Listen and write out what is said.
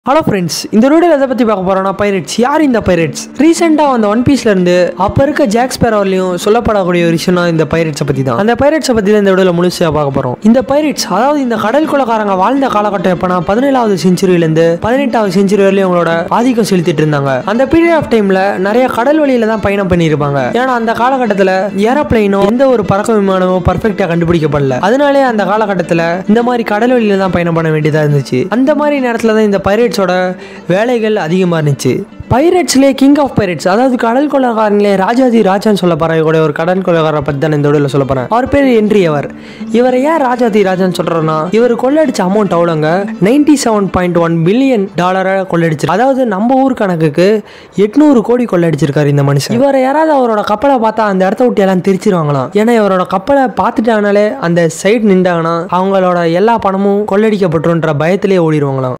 hello friends இந்த வீடியோவில் எதை பற்றி பார்க்க போகிறோம்னா பைரட்ஸ் யார் இந்த பைரட்ஸ் ரீசெண்டாக அந்த ஒன் பீஸ்ல இருந்து அப்போ இருக்க ஜாக் ஸ்பேரோலையும் சொல்லப்படக்கூடிய ஒரு விஷயம் இந்த பைரட்ஸை பற்றி தான் அந்த பைரட்ஸை பற்றி தான் இந்த வீடியோவில் முழுசாக பார்க்க போகிறோம் இந்த பைரட்ஸ் அதாவது இந்த கடல் குலக்காரங்க வாழ்ந்த காலகட்டம் எப்போனா பதினேழாவது செஞ்சுரியிலேருந்து பதினெட்டாவது செஞ்சுரி வரையும் அவங்களோட ஆதிக்கம் செலுத்திட்டு இருந்தாங்க அந்த பீரியட் ஆஃப் டைமில் நிறைய கடல் வழியில தான் பயணம் பண்ணியிருப்பாங்க ஏன்னா அந்த காலகட்டத்தில் ஏரோப்ளைனோ எந்த ஒரு பறக்க விமானமோ பர்ஃபெக்டாக கண்டுபிடிக்கப்படல அதனாலே அந்த காலகட்டத்தில் இந்த மாதிரி கடல் வழியில தான் பயணம் பண்ண வேண்டியதாக இருந்துச்சு அந்த மாதிரி நேரத்தில் தான் இந்த பைரட்ஸோட வேலைகள் அதிகமாக இருந்துச்சு பைரட்ஸ்லேயே கிங் ஆஃப் பைரட்ஸ் அதாவது கடல் கொள்ளக்காரங்களே ராஜாதி ராஜான்னு சொல்ல போகிற ஒரு கடல் கொள்ளக்காரரை பற்றி தான் இந்த வீடியோவில் சொல்ல போகிறேன் அவர் பேர் என்றி அவர் இவரை ஏன் ராஜாதி ராஜான்னு சொல்கிறோன்னா இவர் கொள்ளடிச்ச அமௌண்ட் அவ்வளோங்க ninety seven point one billion டாலரை கொள்ளடிச்சு அதாவது நம்ம ஊர் கணக்குக்கு எட்நூறு கோடி கொள்ளடிச்சிருக்காரு இந்த மனுஷன் இவரை யாராவது அவரோட கப்பலை பார்த்தா அந்த இடத்த விட்டு எல்லாம் திருச்சிருவாங்களாம் ஏன்னா இவரோட கப்பலை பார்த்துட்டாங்கனாலே அந்த சைடு நின்றாங்கன்னா அவங்களோட எல்லா பணமும் கொள்ளடிக்கப்பட்டுன்ற பயத்திலே ஓடிடுவாங்களாம்